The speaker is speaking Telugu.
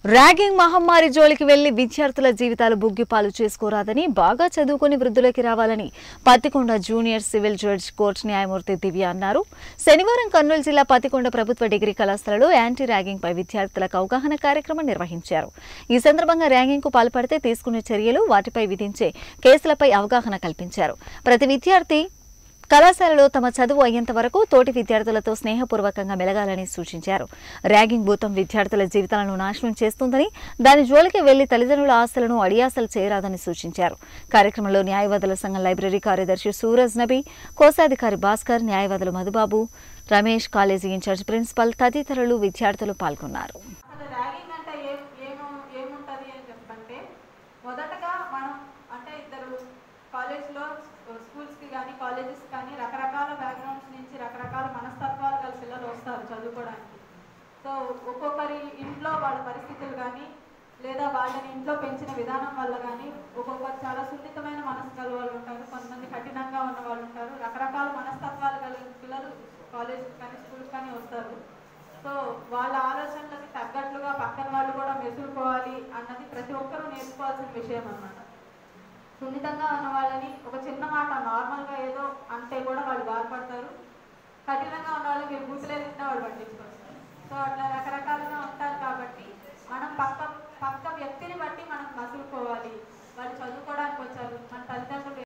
ర్యాగింగ్ మహమ్మారి జోలికి వెళ్లి విద్యార్థుల జీవితాలు బుగ్గిపాలు చేసుకోరాదని బాగా చదువుకుని వృద్ధులకి రావాలని Pattikonda junior civil judge court న్యాయమూర్తి దివ్య అన్నారు శనివారం కర్నూలు జిల్లా పత్తికొండ ప్రభుత్వ డిగ్రీ కళాశాలలో యాంటీ ర్యాగింగ్ పై విద్యార్థులకు అవగాహన కార్యక్రమం నిర్వహించారు ఈ సందర్భంగా ర్యాగింగ్ కు పాల్పడితే తీసుకునే చర్యలు వాటిపై విధించే కేసులపై అవగాహన కల్పించారు ప్రతి విద్యార్థి కళాశాలలో తమ చదువు అయ్యేంత వరకు తోటి విద్యార్థులతో స్నేహపూర్వకంగా మెలగాలని సూచించారు ర్యాగింగ్ భూతం విద్యార్థుల జీవితాలను నాశనం చేస్తుందని దాని జోలికి వెళ్లి తల్లిదండ్రుల ఆశలను అడియాసలు చేయరాదని సూచించారు కార్యక్రమంలో న్యాయవాదుల సంఘం లైబ్రరీ కార్యదర్శి సూరజ్ నబీ కోశాధికారి భాస్కర్ న్యాయవాదులు Madhubabu Ramesh college incharge principal తదితరులు విద్యార్థులు పాల్గొన్నారు అసలు ర్యాగింగ్ అంటే ఏం ఏము ఏముంటుంది అని చెప్పంటే మొదటగా మనం అంటే ఇద్దరు కాలేజ్లో స్కూల్స్కి కానీ కాలేజెస్ కానీ రకరకాల బ్యాక్గ్రౌండ్స్ నుంచి రకరకాల మనస్తత్వాలు గల పిల్లలు వస్తారు చదువుకోవడానికి సో ఒక్కొక్కరి ఇంట్లో వాళ్ళ పరిస్థితులు కానీ లేదా వాళ్ళని ఇంట్లో పెంచిన విధానం వల్ల కానీ ఒక్కొక్కరు చాలా సున్నితమైన మనసు గల వాళ్ళు ఉంటారు కొంతమంది కఠినంగా ఉన్న వాళ్ళు ఉంటారు రకరకాల మనస్తత్వాలు కలిగిన పిల్లలు కాలేజ్ కానీ స్కూల్స్ కానీ వస్తారు సో వాళ్ళ ఆలోచనలకు తగ్గట్లుగా పక్కన వాళ్ళు కూడా మెసులుకోవాలి అన్నది ప్రతి ఒక్కరూ నేర్చుకోవాల్సిన విషయం అన్నమాట సున్నితంగా ఉన్న వాళ్ళని ఒక చిన్న మాట నార్మల్గా ఏదో అంటే కూడా వాళ్ళు బాధపడతారు కఠినంగా ఉన్న వాళ్ళు మీరు బూతులే తిన్నా వాళ్ళు